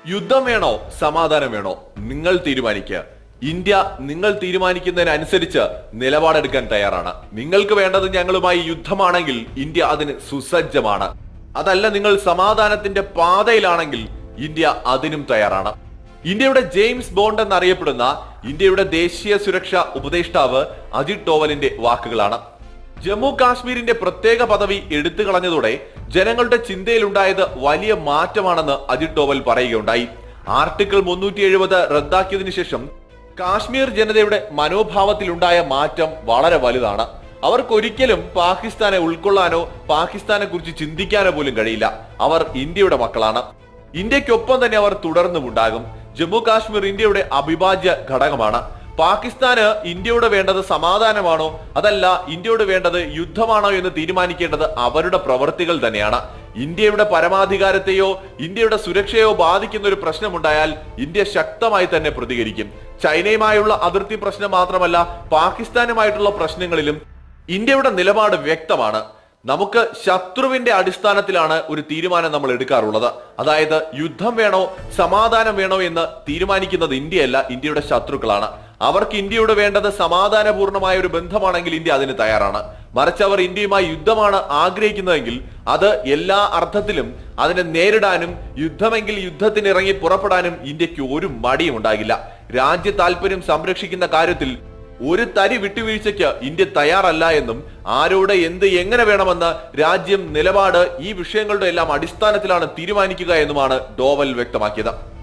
യുദ്ധം വേണോ സമാധാനം വേണോ നിങ്ങൾ തീരുമാനിക്കുക ഇന്ത്യ നിങ്ങൾ തീരുമാനിക്കുന്നതിനനുസരിച്ച് നിലപാടെടുക്കാൻ തയ്യാറാണ് നിങ്ങൾക്ക് വേണ്ടത് ഞങ്ങളുമായി യുദ്ധമാണെങ്കിൽ ഇന്ത്യ അതിന് സുസജ്ജമാണ് അതല്ല നിങ്ങൾ സമാധാനത്തിന്റെ പാതയിലാണെങ്കിൽ ഇന്ത്യ അതിനും തയ്യാറാണ് ഇന്ത്യയുടെ ജെയിംസ് ബോണ്ട് എന്നറിയപ്പെടുന്ന ഇന്ത്യയുടെ ദേശീയ സുരക്ഷാ ഉപദേഷ്ടാവ് അജിത് ഡോവലിന്റെ വാക്കുകളാണ് ജമ്മു കാശ്മീരിന്റെ പ്രത്യേക പദവി എടുത്തു കളഞ്ഞതോടെ ജനങ്ങളുടെ ചിന്തയിലുണ്ടായത് വലിയ മാറ്റമാണെന്ന് അജിത് ഡോവൽ പറയുകയുണ്ടായി ആർട്ടിക്കിൾ മുന്നൂറ്റി എഴുപത് റദ്ദാക്കിയതിനു ശേഷം കാശ്മീർ ജനതയുടെ മനോഭാവത്തിലുണ്ടായ മാറ്റം വളരെ വലുതാണ് അവർക്കൊരിക്കലും പാകിസ്ഥാനെ ഉൾക്കൊള്ളാനോ പാകിസ്ഥാനെ കുറിച്ച് ചിന്തിക്കാനോ പോലും കഴിയില്ല അവർ ഇന്ത്യയുടെ മക്കളാണ് ഇന്ത്യക്കൊപ്പം തന്നെ അവർ തുടർന്നുമുണ്ടാകും ജമ്മു കാശ്മീർ ഇന്ത്യയുടെ അവിഭാജ്യ ഘടകമാണ് പാകിസ്ഥാന് ഇന്ത്യയോട് വേണ്ടത് സമാധാനമാണോ അതല്ല ഇന്ത്യയോട് വേണ്ടത് യുദ്ധമാണോ എന്ന് തീരുമാനിക്കേണ്ടത് അവരുടെ പ്രവൃത്തികൾ തന്നെയാണ് ഇന്ത്യയുടെ പരമാധികാരത്തെയോ ഇന്ത്യയുടെ സുരക്ഷയോ ബാധിക്കുന്ന ഒരു പ്രശ്നമുണ്ടായാൽ ഇന്ത്യ ശക്തമായി തന്നെ പ്രതികരിക്കും ചൈനയുമായുള്ള അതിർത്തി പ്രശ്നം മാത്രമല്ല പാകിസ്ഥാനുമായിട്ടുള്ള പ്രശ്നങ്ങളിലും ഇന്ത്യയുടെ നിലപാട് വ്യക്തമാണ് നമുക്ക് ശത്രുവിന്റെ അടിസ്ഥാനത്തിലാണ് ഒരു തീരുമാനം നമ്മൾ എടുക്കാറുള്ളത് അതായത് യുദ്ധം വേണോ സമാധാനം വേണോ എന്ന് തീരുമാനിക്കുന്നത് ഇന്ത്യയല്ല ഇന്ത്യയുടെ ശത്രുക്കളാണ് അവർക്ക് ഇന്ത്യയോട് വേണ്ടത് സമാധാനപൂർണമായ ഒരു ബന്ധമാണെങ്കിൽ ഇന്ത്യ അതിന് തയ്യാറാണ് മറിച്ച് അവർ ഇന്ത്യയുമായി യുദ്ധമാണ് ആഗ്രഹിക്കുന്നതെങ്കിൽ അത് എല്ലാ അർത്ഥത്തിലും അതിനെ നേരിടാനും യുദ്ധമെങ്കിൽ യുദ്ധത്തിന് ഇറങ്ങി പുറപ്പെടാനും ഇന്ത്യക്ക് ഒരു മടിയും ഉണ്ടാകില്ല രാജ്യ താല്പര്യം സംരക്ഷിക്കുന്ന കാര്യത്തിൽ ഒരു തരി വിട്ടുവീഴ്ചയ്ക്ക് ഇന്ത്യ തയ്യാറല്ല എന്നും ആരോട് എന്ത് എങ്ങനെ വേണമെന്ന് രാജ്യം നിലപാട് ഈ വിഷയങ്ങളുടെ എല്ലാം അടിസ്ഥാനത്തിലാണ് തീരുമാനിക്കുക എന്നുമാണ് ഡോവൽ വ്യക്തമാക്കിയത്